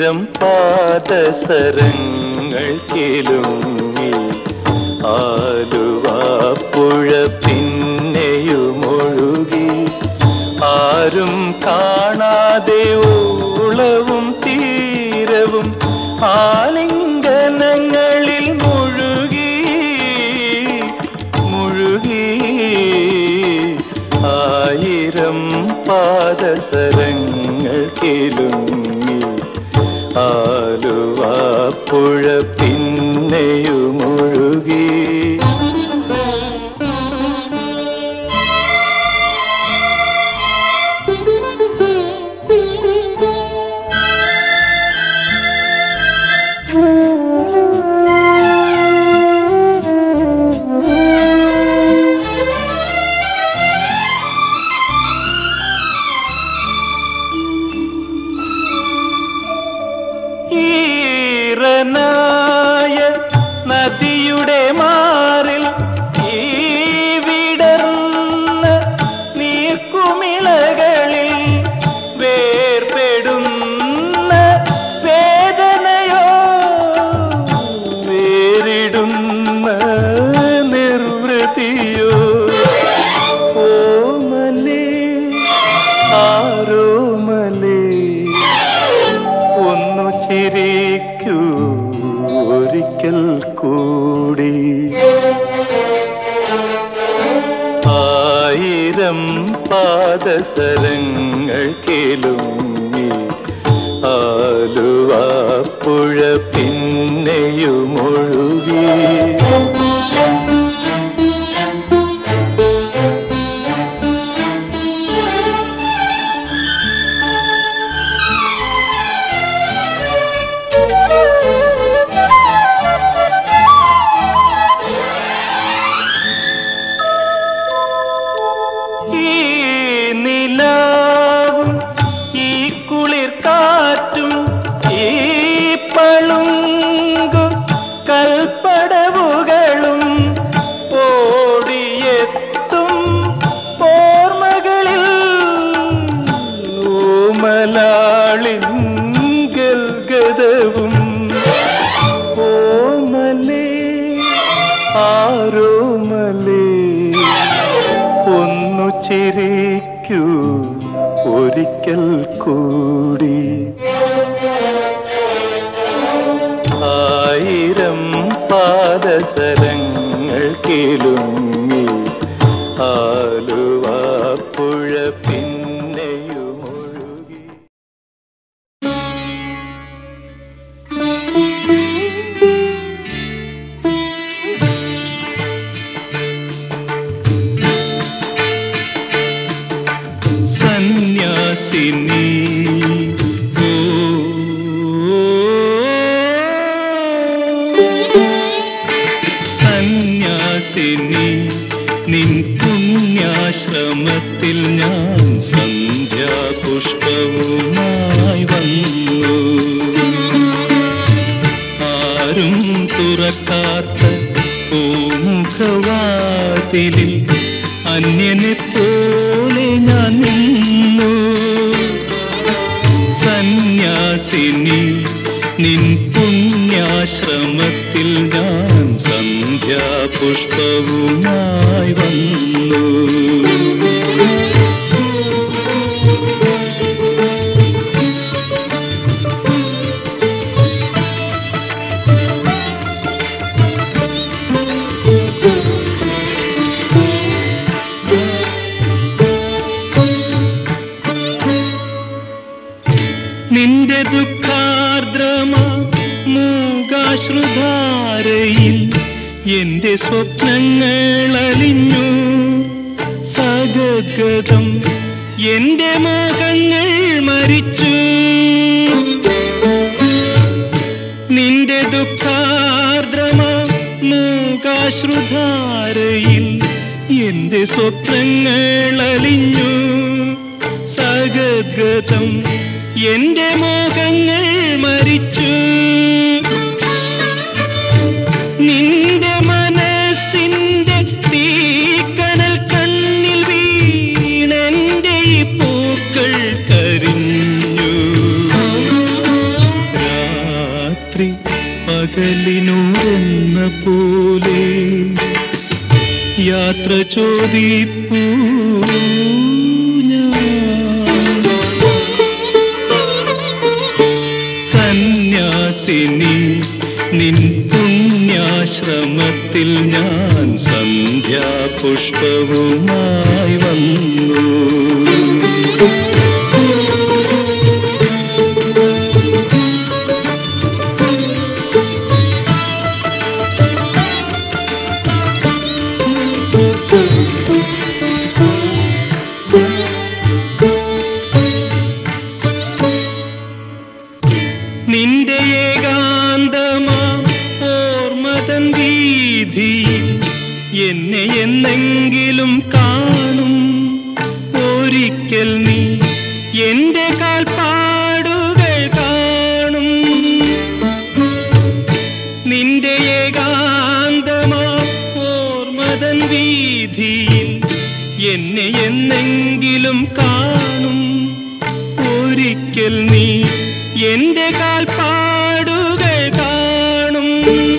ആയിരം പാദസരങ്ങൾ കിലുങ്ങി ആലുവാപ്പുഴ പിന്നെയുമൊഴുകി ആരും കാണാതെ ഓളവും തീരവും ആലിംഗനങ്ങളിൽ മുഴുകി മുഴുകി ആയിരം പാദസരങ്ങൾ കിലുങ്ങി ആലുവാപ്പുഴ പിന്നെയുമൊഴുകി ഈറനായ നദിയുടെ മാറിൽ ഈ വിടർന്ന നീർക്കുമിളകളിൽ വേർപെടുന്ന വേദനയോ വേറിടുന്ന നിർവൃതിയോ ഓമലേ ആരോമലേ ഒന്നു ചിരിക്കൂ ഒരിക്കൽ കൂടി ആയിരം പാദസരങ്ങൾ കിലുങ്ങി ആലുവാപ്പുഴ പിന്നെയുമൊഴുകി ഈ നിലാവും ഈ കുളിർ കാറ്റും ഈ പളുങ്കും കൽപ്പടവുകളും ഓടിയെത്തും ഓർമ്മകളിൽ ഓമലാളിൻ ഗൽഗതവും ഓമലേ ആരോമലേ ഒന്നു ചിരിക്കൂ ഒരിക്കൽ കൂടി ആയിരം പാദസരങ്ങൾ കിലുങ്ങി ആലുവാപ്പുഴ പിന്നെയുമൊഴുകി സന്യാസിനി ഓ, സന്യാസിനി നിൻ പുണ്യാശ്രമത്തിൽ ഞാൻ സന്ധ്യാപുഷ്പവുമായി വന്നു ആരും തുറക്കാത്ത പൂമുഖവാതിലിൽ അന്യനെ പോലെ ഞാൻ നിന്നു സന്യാസിനി നിൻ പുണ്യാശ്രമത്തിൽ ഞാൻ സന്ധ്യാപുഷ്പവുമായി വന്നു നിന്റെ ദുഃഖാർദ്രമ മൂകാശ്രുധാരയിൽ എന്റെ സ്വപ്നങ്ങൾ അലിഞ്ഞു സഗദ്ഗതം എന്റെ മോഹങ്ങൾ മരിച്ചു നിന്റെ ദുഃഖാർദ്രമ മൂകാശ്രുധാരയിൽ എന്റെ സ്വപ്നങ്ങൾ അലിഞ്ഞു സഗദ്ഗതം എന്റെ മോഹങ്ങൾ മരിച്ചു നിന്റെ മനസ്സിന്റെ തീക്കണൽ കണ്ണിൽ വീണെന്റെ ഈ പൂക്കൾ കരിഞ്ഞു യാത്ര ചോദിപ്പൂ ഞാൻ. സന്യാസിനി നിൻ പുണ്യാശ്രമത്തിൽ ഞാൻ സന്ധ്യാപുഷ്പവുമായി വന്നു നിന്റെ ഏകാന്തമാ ഓർമ്മതൻ വീതിയിൽ എന്നെ എന്നെങ്കിലും കാണും ഒരിക്കൽ നീ എന്റെ കാൽപ്പാടുകൾ കാണും നിന്റെ ഏകാന്തമാ ഓർമ്മതൻ വീതിയിൽ എന്നെ എന്നെങ്കിലും കാണും ഒരിക്കൽ നീ എന്റെ കാൽപ്പാടുകൾ കാണും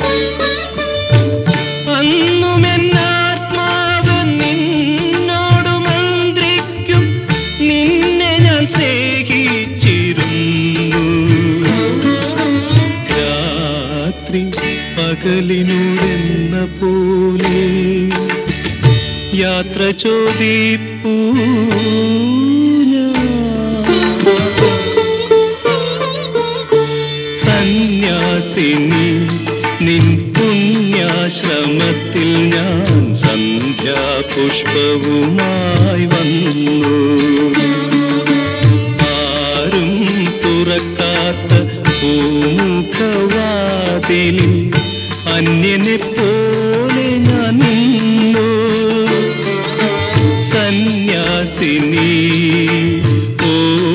അന്നും എന്നാത്മാവ് നിന്നോട് മന്ത്രിക്കും നിന്നെ ഞാൻ സ്നേഹിച്ചിരുന്നു രാത്രി പകലിനോടെന്ന പോലെ യാത്ര ചോദിപ്പൂ ഞാൻ. സന്യാസിനി നിൻ പുണ്യാശ്രമത്തിൽ ഞാൻ സന്ധ്യാപുഷ്പവുമായി വന്നു ആരും തുറക്കാത്ത പൂമുഖവാതിലിൽ അന്യനെ പോലെ ഞാൻ നിന്നു സന്യാസിനി ഓ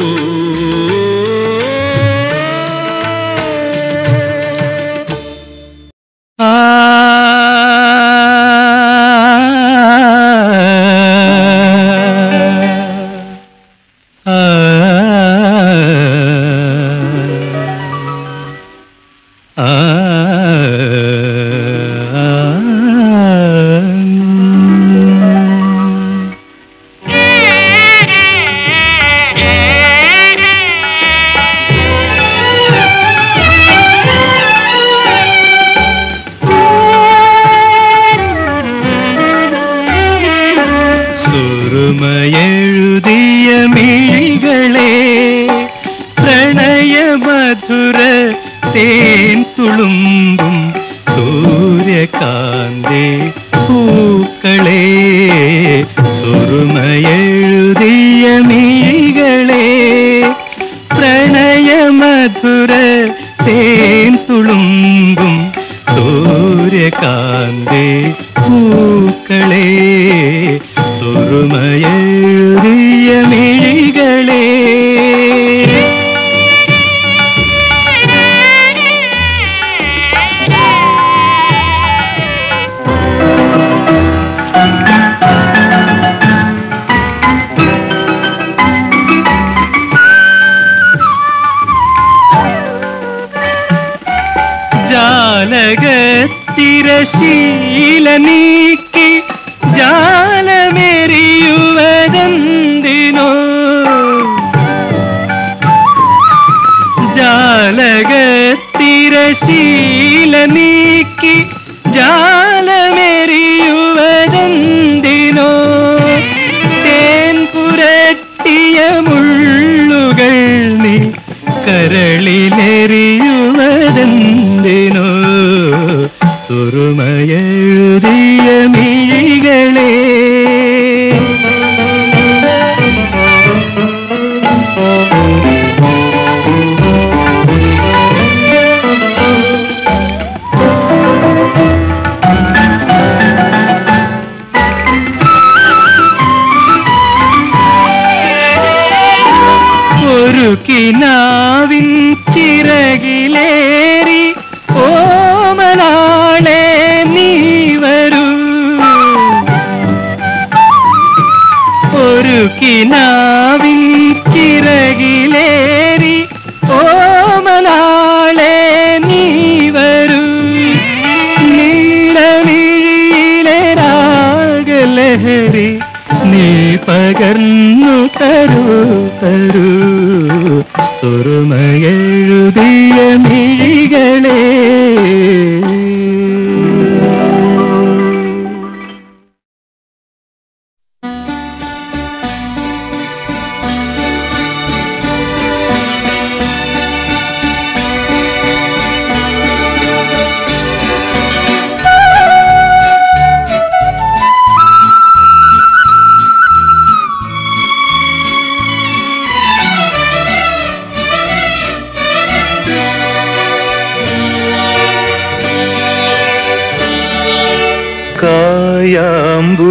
സുറുമയെഴുതിയ മിഴികളെ പ്രണയമധുര തേൻ തുളുമ്പും സൂര്യകാന്തി പൂക്കളെ സുറുമയെഴുതിയ മിഴികളെ പ്രണയമധുര തേൻ തുളുമ്പും സൂര്യകാന്തി പൂക്കളെ സുറുമയേറിയ മിഴികളെ ജാലകത്തിരശീല നീക്കി ജാലമെറിയുവതെന്തിനോ ജാലകത്തിരശീല നീക്കി ജാലമെറിയുവതെന്തിനോ തേൻ പുരട്ടിയ മുള്ളുകൾ നീ കരളിലെറിയുവതെന്തിനോ സുറുമയെഴുതിയ മിഴികളെ ഒരു കിനാവിൻ ചിറകിലേറി ഓമനാളെ നീ വരൂ ഒരു കിനാവിൻ ചിറകിലേറി ഓമനാളെ നീ വരൂ നീലമിഴിയിലെ രാഗലയ ലഹരി നീ പകർന്നു തരൂ തരൂ സുറുമയെഴുതിയ മിഴികളെ കായാമ്പൂ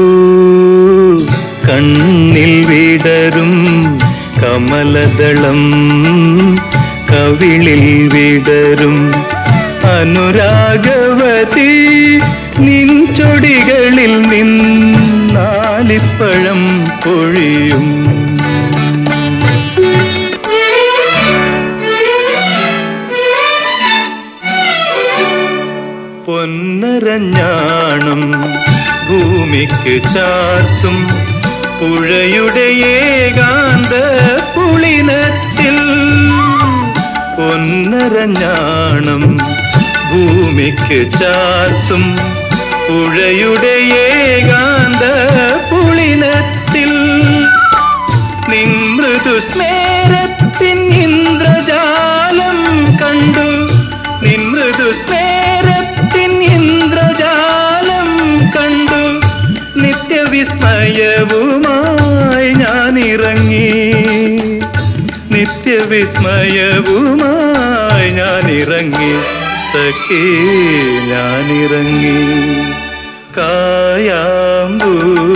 കണ്ണിൽ വിടരും കമലദളം കവിളിൽ വിടരും അനുരാഗവതി നിൻചൊടികളിൽ നിന്നാലിപ്പഴം പൊഴിയും പൊന്നരഞ്ഞാണം ഭൂമിക്ക് ചാർത്തും പുഴയുടെ ഏകാന്ത പുളിനത്തിൽ പൊന്നരഞ്ഞാണം ഭൂമിക്ക് ചാർത്തും പുഴയുടെ ഏകാന്ത പുളിനത്തിൽ നിമൃദു സ്മേരത്തിൻ ഇന്ദ്രജാലം കണ്ടു നിമൃദു സ്മേരത്തിൻ ഇന്ദ്രജാലം കണ്ടു നിത്യവിസ്മയവുമായി ഞാൻ ഇറങ്ങി നിത്യവിസ്മയവുമായി ഞാൻ ഇറങ്ങി സഖി ഞാൻ ഇറങ്ങി കായാമ്പൂ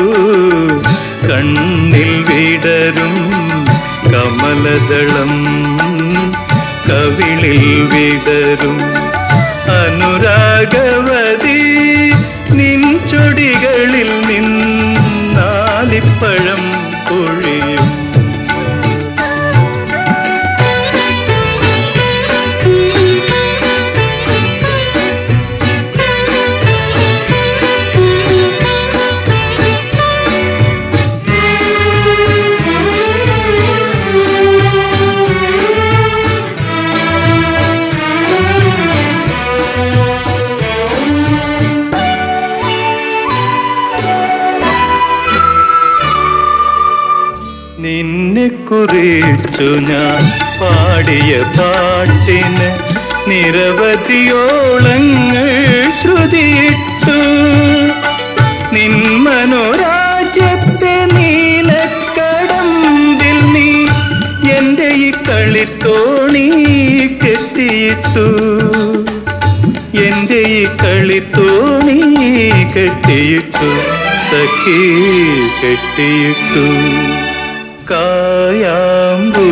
കണ്ണിൽ വിടരും കമലദളം കവിളിൽ വിടരും അനുരാഗവതി നിൻ ചൊടികളിൽ നിന്നാലിപ്പഴം പൊഴിയും നിന്നെ കുറിച്ചു ഞാൻ പാടിയ പാട്ടിന് നിരവധിയോളങ്ങൾ ശ്രുതിയിട്ടു നിൻ മനോരാജ്യത്തെ നീലക്കടമ്പിൽ നീ എന്റെ ഈ കളിത്തോണി കെട്ടിയിട്ടു എന്റെ ഈ കളിത്തോണി കെട്ടിയിട്ടു സഖി കെട്ടിയിട്ടു കായാമ്പൂ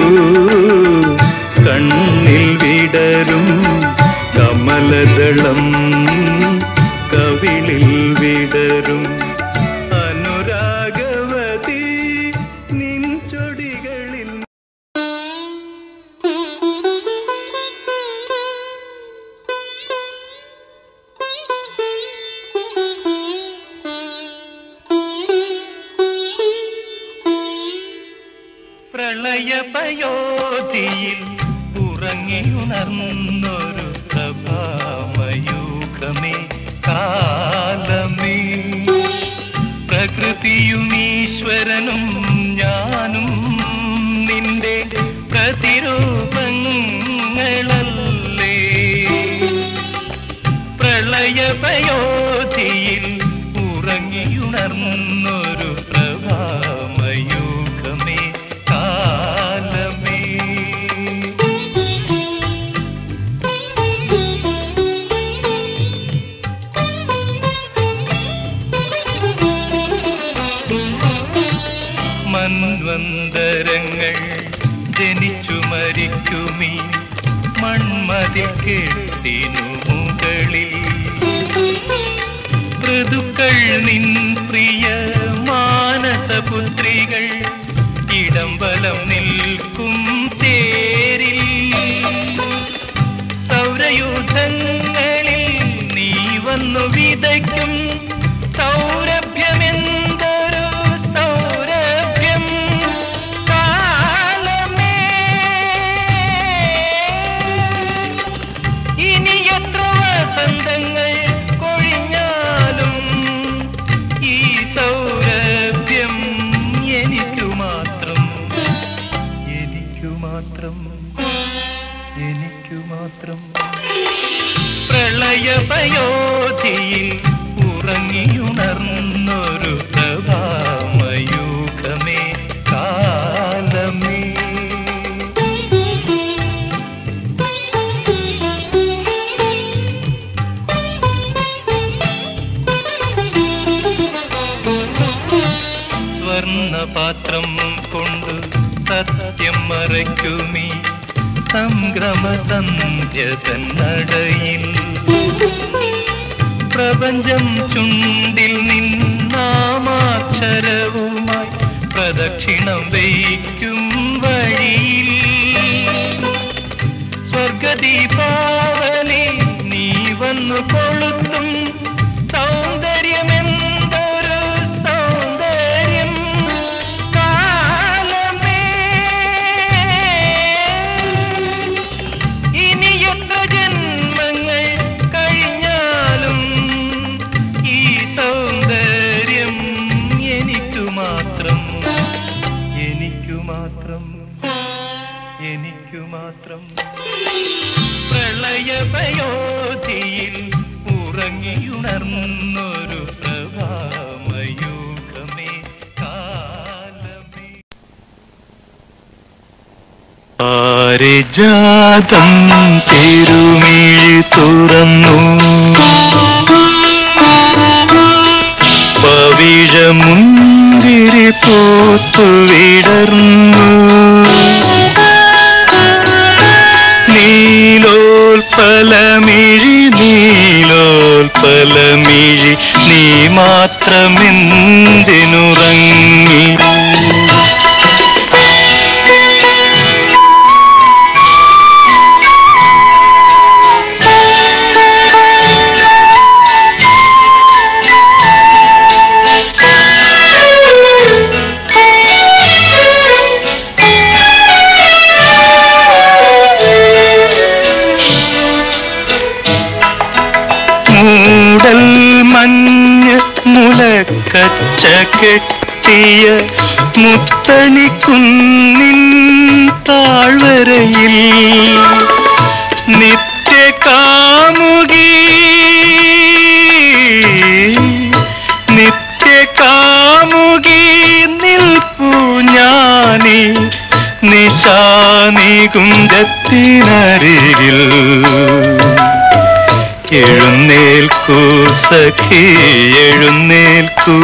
കണ്ണിൽ വിടരും കമലദളം കവിളിൽ വിടരും അനുരാഗവതി നിൻ ചൊടികളിൽ പ്രളയപയോധിയിൽ ഉറങ്ങിയുണർന്നൊരു പ്രഭാമയൂഖമേ കാലമേ പ്രകൃതിയും ഈശ്വരനും ഞാനും നിന്റെ പ്രതിരൂപങ്ങളല്ലേ പ്രളയപയോധിയിൽ ഉറങ്ങിയുണർന്നൊരു പ്രഭാമയൂഖമേ കാലമേ മൺവന്തരങ്ങൾ ജനിച്ചു മരിക്കുമീ മൺമതി കെട്ടിനു മുകളിൽ ഋതുക്കൾ നിൻ പ്രിയ മാനസപുത്രികൾ ഇടംബലം നിൽക്കും തേരിൽ സൗരയൂഥങ്ങളിൽ നീ വന്നു വിതയ്ക്കും സൗരഭ്യമെന്തൊരു മാത്രം എനിക്കു മാത്രം പ്രളയപയോധിയിൽ ഉറങ്ങിയുണർന്നൊരു പ്രഭാമയൂഖമേ കാലമേ സ്വർണപാത്രം കൊണ്ട് സത്യം മറയ്ക്കുമീ സംഗ്രമസന്ധ്യ തന്നടയിൽ പ്രപഞ്ചം ചുണ്ടിൽ നിന്നാമാക്ഷരവുമായി പ്രദക്ഷിണം വയ്ക്കും വഴിയിൽ സ്വർഗദീപാവനെ നീ വന്നു കൊളുത്തും സൗന്ദര്യമെന്തൊരു സൗന്ദര്യം കാലമേ ഇനി എത്ര ജന്മങ്ങൾ കഴിഞ്ഞാലും ഈ സൗന്ദര്യം എനിക്കു മാത്രം എനിക്കു മാത്രം എനിക്കു മാത്രം പ്രളയപയോധിയിൽ ഉറങ്ങിയുണർന്നൊരു പ്രഭാമയൂഖമേ കാലമേ പാരിജാതം തിരുമിഴി തുറന്നു പവിഴമുന്തിരി പൂത്തു വിടർന്നു നീലോൽപലമിഴി നീലോൽപലമിഴി നീ മാത്രമെന്തിനുറങ്ങി മൂടൽ മഞ്ഞ് മുലക്കച്ച കെട്ടിയ മുത്തണിക്കുന്നിൻ താഴ്വരയിൽ നിത്യ കാമുകി നിത്യ കാമുകി നിൽപ്പു ഞാനി നിശാനികുഞ്ചത്തിനരികിൽ എഴുന്നേൽക്കൂ സഖി എഴുന്നേൽക്കൂ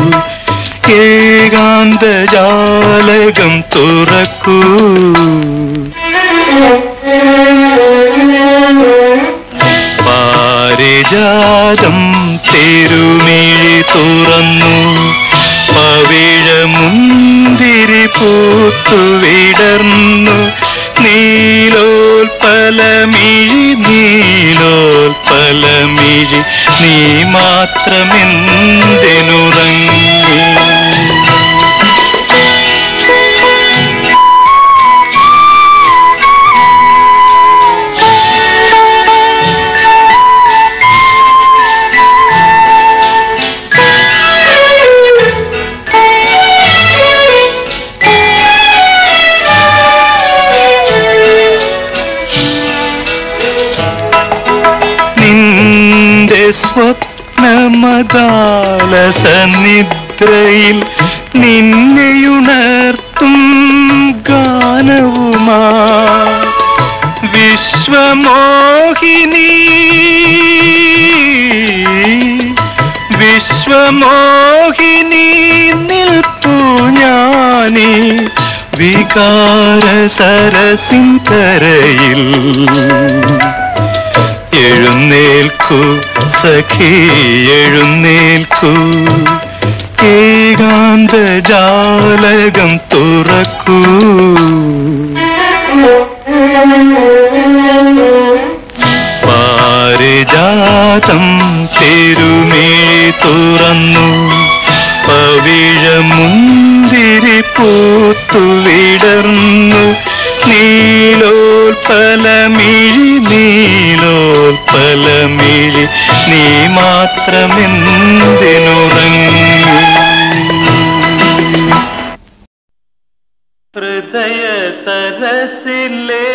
ഏകാന്ത ജാലകം തുറക്കൂ പാരിജാതം തിരുമിഴി തുറന്നു പവിഴമുന്തിരി പൂത്തു വിടർന്നു നീലോൽപലമിഴി നീലോൽപലമിഴി നീ മാത്രമെന്തിനുറങ്ങി നിന്റെ സ്വപ്നമകാല സന്നിദ്രയിൽ നിന്നെയുണർത്തും ഗാനവുമാ വിശ്വമോഹിനി വിശ്വമോഹിനി നിൽപ്പു ഞാനി വികാര സരസിൻ കരയിൽ എഴുന്നേൽക്കൂ സഖി എഴുന്നേൽക്കൂ ഏകാന്ത ജാലകം തുറക്കൂ പാരിജാതം തിരുമേഴി തുറന്നു പവിഴമുന്തിരി പൂത്തു വിടർന്നു നീലോൽപലമിഴി നീലോൽപലമിഴി നീ മാത്രമെന്തിനുറങ്ങി ഹൃദയ സരസിലേ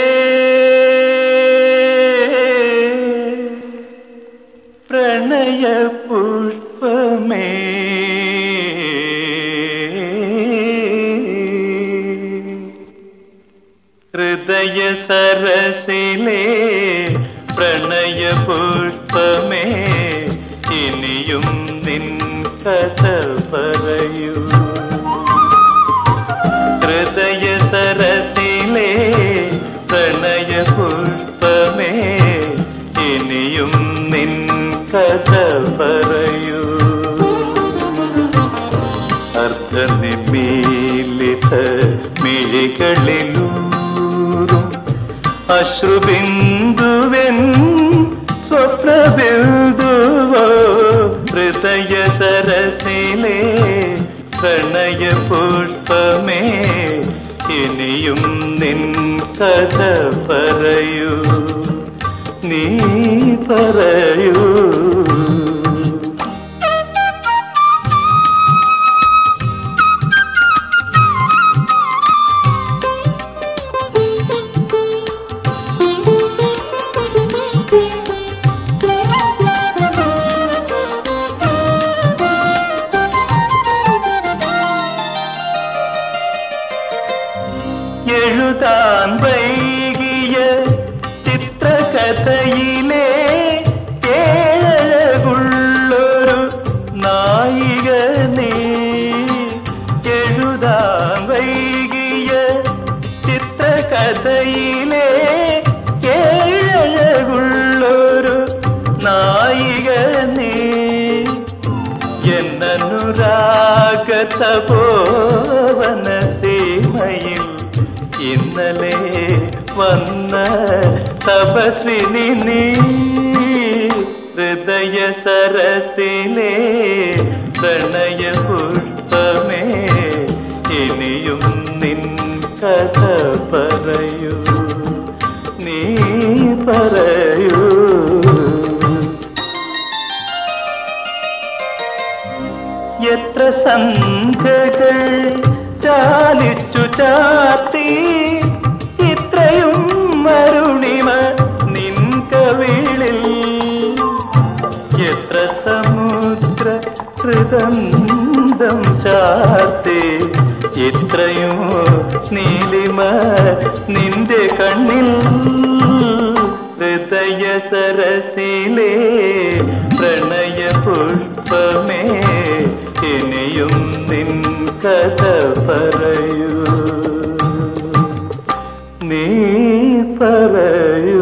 പ്രണയ പുഷ്പമേ ഹൃദയ സരസിലേ പ്രണയ പുഷ്പമേ ഇനിയും നിൻ കഥ പറയൂ ഹൃദയ സരസിലേ പ്രണയ പുഷ്പമേ ഇനിയും നിൻ കഥ പറയൂ അർദ്ധനിമീലിത മിഴികളിലൂറും അശ്രുബിന്ദുവൻ സ്വപ്നബിന്ദുവോ ഹൃദയ സരസിലേ പ്രണയ പുഷ്പമേ ഇനിയും നിൻ കഥ പറയൂ നീ പറയൂ എഴുതാൻ വൈകിയ ചിത്രകഥയിലെ ഏഴകുള്ളൊരു നായിക നീ എഴുതാൻ വൈകിയ ചിത്രകഥയിലെ ഏഴകുള്ളൊരു നായിക നീ എന്നനുരാഗത പോവന സീമയിൽ ഇന്നലെ വന്ന തപസ്വിനി നീ ഹൃദയ സരസിലേ പ്രണയ പുഷ്പമേ ഇനിയും നിൻ കഥ പറയൂ നീ പറയൂ എത്ര സന്ധ്യകൾ ചാലിച്ചു ചാത്തി ഇത്രയും മരുണിമ നിൻ കവിളിൽ എത്ര സമുദ്ര ഹൃദന്തം ചാത്തി ഇത്രയും നീലിമ നിന്റെ കണ്ണിൽ ഹൃദയ സരസിലേ പ്രണയ പുഷ്പമേ ഇനിയും നിൻ കഥ പറയൂ നീ പറയൂ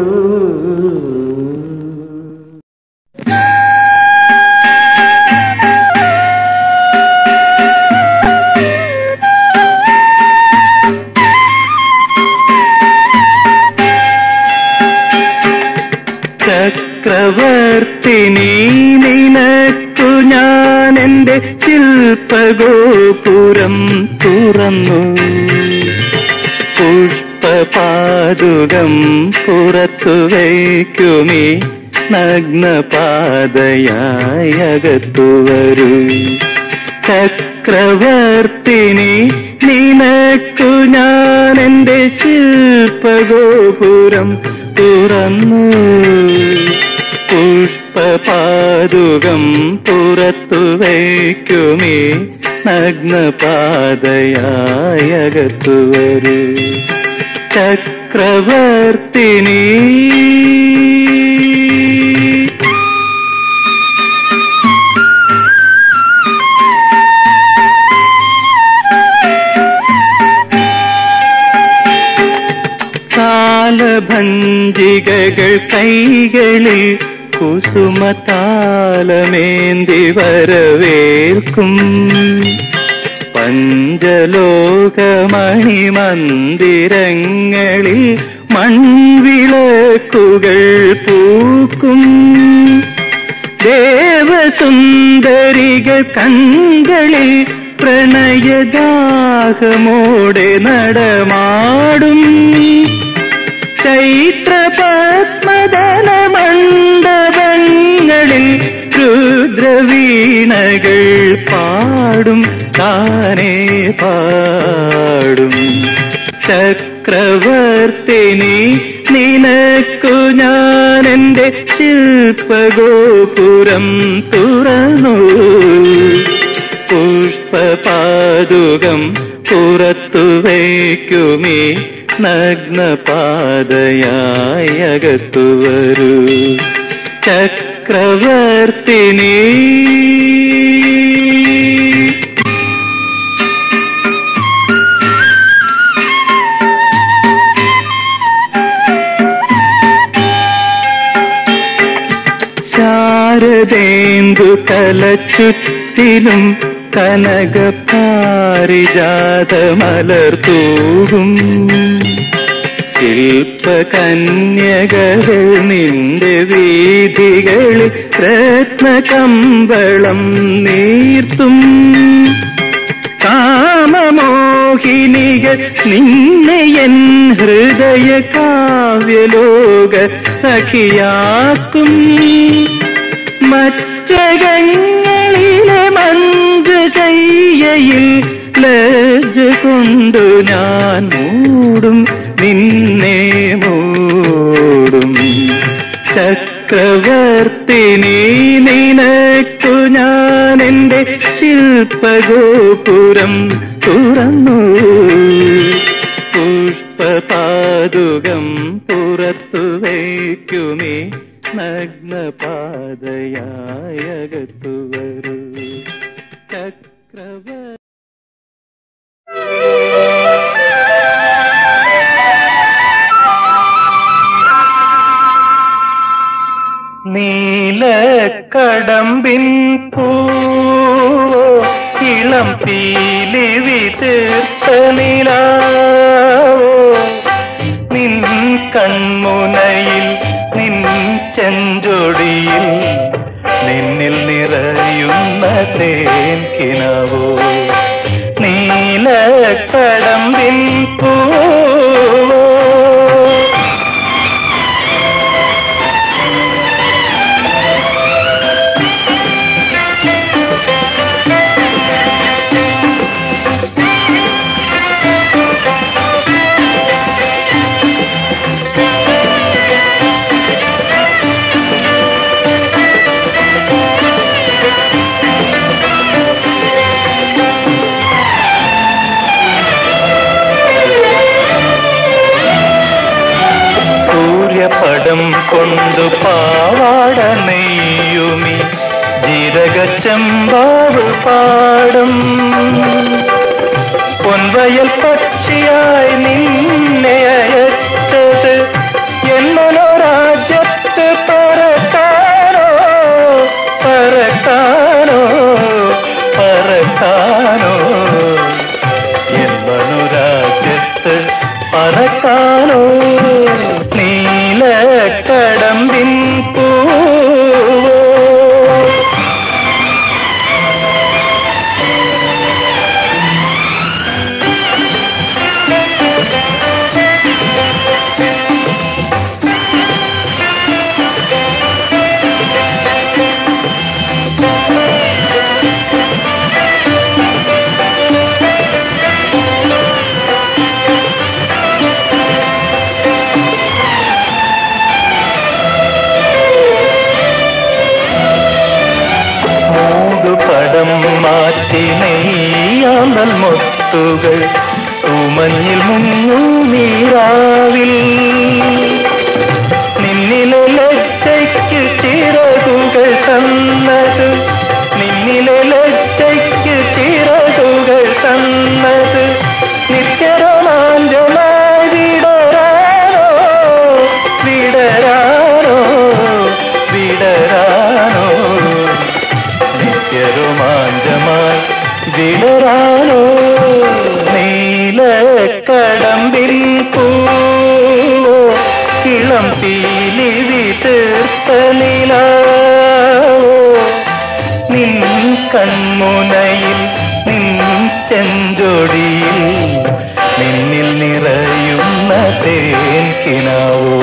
ചക്രവർത്തിനി നിനക്കു ഞാൻ എന്റെ ശില്പഗോപുരം തുറന്നു പുഷ്പപാതുകം പുറത്തു വയ്ക്കുമീ നഗ്നപാതയായി അകത്തു വരൂ ചക്രവർത്തിനി നിനക്കു ഞാൻ എന്റെ ശില്പഗോപുരം തുറന്നു പുഷ്പപാതുകം പുറത്തു വയ്ക്കുമേ നഗ്നപാതയായി അകത്തു വരൂ ചക്രവർത്തിനി കാലഭഞ്ജികകൾ കൈകളിൽ കുസുമതാലമേന്തി വരവേൽക്കും പഞ്ചലോകമണിമന്ദിരങ്ങളിൽ മൺവിളക്കുകൾ പൂക്കും ദേവസുന്ദരികൾ കൺകളിൽ പ്രണയദാഹമോടെ നടമാടും ചൈത്രപത്മദല മണ്ഡപങ്ങളിൽ രുദ്രവീണകൾ പാടും താനേ പാടും ചക്രവർത്തിനി ചക്രവർത്തിനി നിനക്കു ഞാൻ എന്റെ ശില്പഗോപുരം തുറന്നു പുഷ്പപാതുകം പുറത്തു വയ്ക്കുമേ നഗ്നപാതയായി അകത്തു വരൂ ചക്രവർത്തിനി ശാരദേന്ദു തലച്ചുറ്റിലും കനക പാരിജാത മലർത്തൂകും ശില്പകന്യകൾ നിന്റെ വീഥികളിൽ രത്നകമ്പളം നീർത്തും കാമമോഹിനികൾ നിന്നെ എൻ ഹൃദയ കാവ്യലോക സഖിയാക്കും മറ്റകങ്ങളിലെ മഞ്ജുശയ്യയിൽ ലജ്ജ കൊണ്ടു ഞാൻ മൂടും നിന്നെ മൂടും ചക്രവർത്തിനി നിനക്കു ഞാൻ എന്റെ ശില്പഗോപുരം തുറന്നു പുഷ്പപാതുകം പുറത്തു വയ്ക്കുമേ നഗ്നപാതയായകത്തു വരൂ ചക്രവർത്തി നീലക്കടമ്പിൻ പൂവോ ഇളം പീലി വിതീർത്ത നിലാവോ നിൻ കൺമുനയിൽ നിൻ ചെഞ്ചൊടിയിൽ നിന്നിൽ നിറയുന്ന തേൻ കിനാവോ നീലക്കടമ്പിൻ പൂവോ സൂര്യപടം കൊണ്ടു പാവാട നെയ്യുമി ജീരകച്ചമ്പാവ് പാടം പൊൻവയൽ പക്ഷിയായി നിന്നെ അയച്ചത് എന്നൊരാജ്യത്ത് പറക്കാനോ പറക്കാനോ പറക്കാനോ എന്നൊരാജ്യത്ത് പറക്കാനോ നീലക്കടമ്പിൻ പൂവോ മൂടുപടം മാറ്റി നെയ്യാമ്പൽ മുത്തുകൾ ഉമഞ്ഞിൽ മുങ്ങു നീരാവിൽ നിന്നിലെ ലജ്ജയ്ക്ക് ചിറകുകൾ തന്നത് നിന്നിലെ ലജ്ജയ്ക്ക് ചിറകുകൾ തന്നത് നിത്യരോമാഞ്ചമായി വിടരാനോ വിടരാനോ വിടരാനോ നിത്യരോമാഞ്ചമായി വിടരാനോ നീലക്കടമ്പിൽ പൂവോ ഇളം പീലി വിതീർത്ത നിലാവോ നിൻ കൺമുനയിൽ നിൻ ചെഞ്ചൊടിയിൽ നിന്നിൽ നിറയുന്ന തേൻ കിനാവോ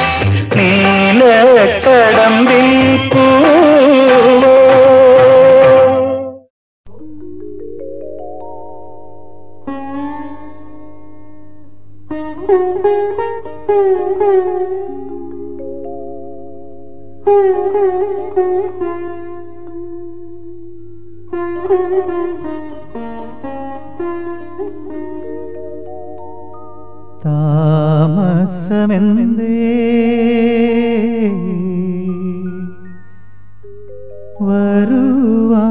നീലക്കടമ്പിൽ പൂവോ Thank you. താമസമെന്തേ വരുവാ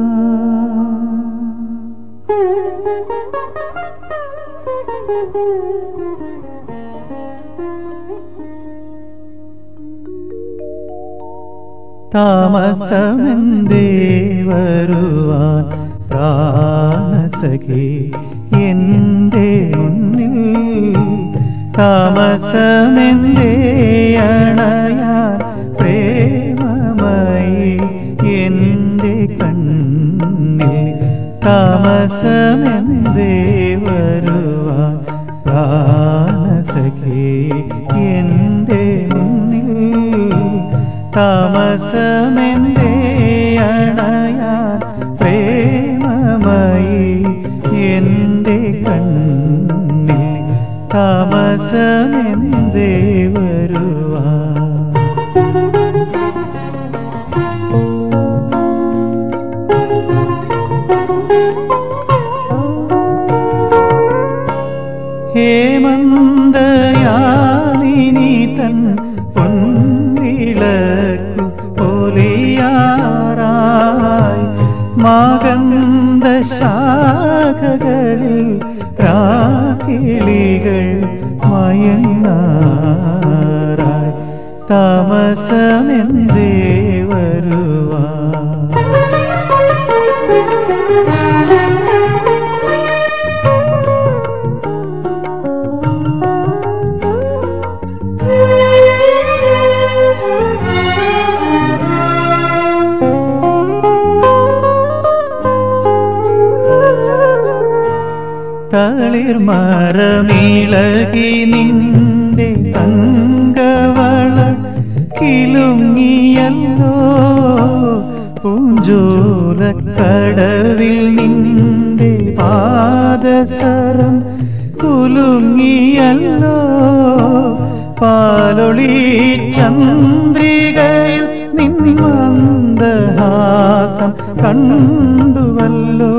താമസമെന്തേ വരുവാൻ പ്രാണസഖി എൻ്റെ മുന്നിൽ താമസമെന്തേ അണയാൻ പ്രേമമായി എൻ്റെ കണ്ണിൽ താമസമെന്തേ വരുവാൻ പ്രാണസഖി എൻ്റെ മുന്നിൽ താമസമെന്തേ അണയാൻ പ്രേമമായി എൻ്റെ കണ്ണിൽ താമസമെന്തേ വരുവാ ഹേമന്തയാമിനി തൻ പൊൻവിളക്കു പൊലിയാറായി മാകന്ത ശാഖകളിൽ രാക്കിളികൾ മയങ്ങാറായി താമസമെന്തേ വരുവാ തളിർമരമിളകി നിന്റെ തങ്കവള കിലുങ്ങിയല്ലോ പൂഞ്ചോലക്കടവിൽ നിന്റെ പാദസരം കുലുങ്ങിയല്ലോ പാലൊളി ചന്ദ്രികയിൽ നിന്മന്ദഹാസം കണ്ടുവല്ലോ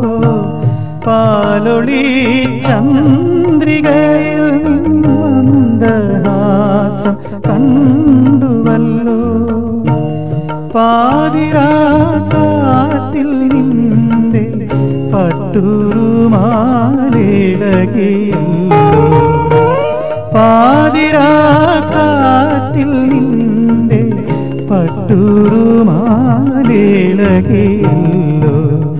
പാലൊളി ചന്ദ്രികയിൽ മന്ദഹാസം കണ്ടുവല്ലോ പാതിരാത്തിൽ നിന്റെ പട്ടുമാലിളകിയല്ലോ പാതിരാത്തിൽ നിന്റെ പട്ടുമാലിളകിയല്ലോ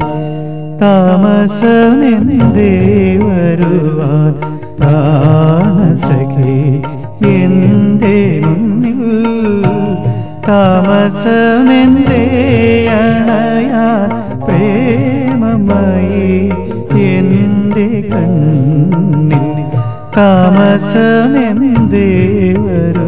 താമസമെന്തേ വരുവാൻ പ്രാണസഖി എൻ്റെ മുന്നിൽ താമസമെന്തേ അണയാൻ പ്രേമമായി എൻ്റെ കണ്ണിൽ താമസമെന്തേ വരും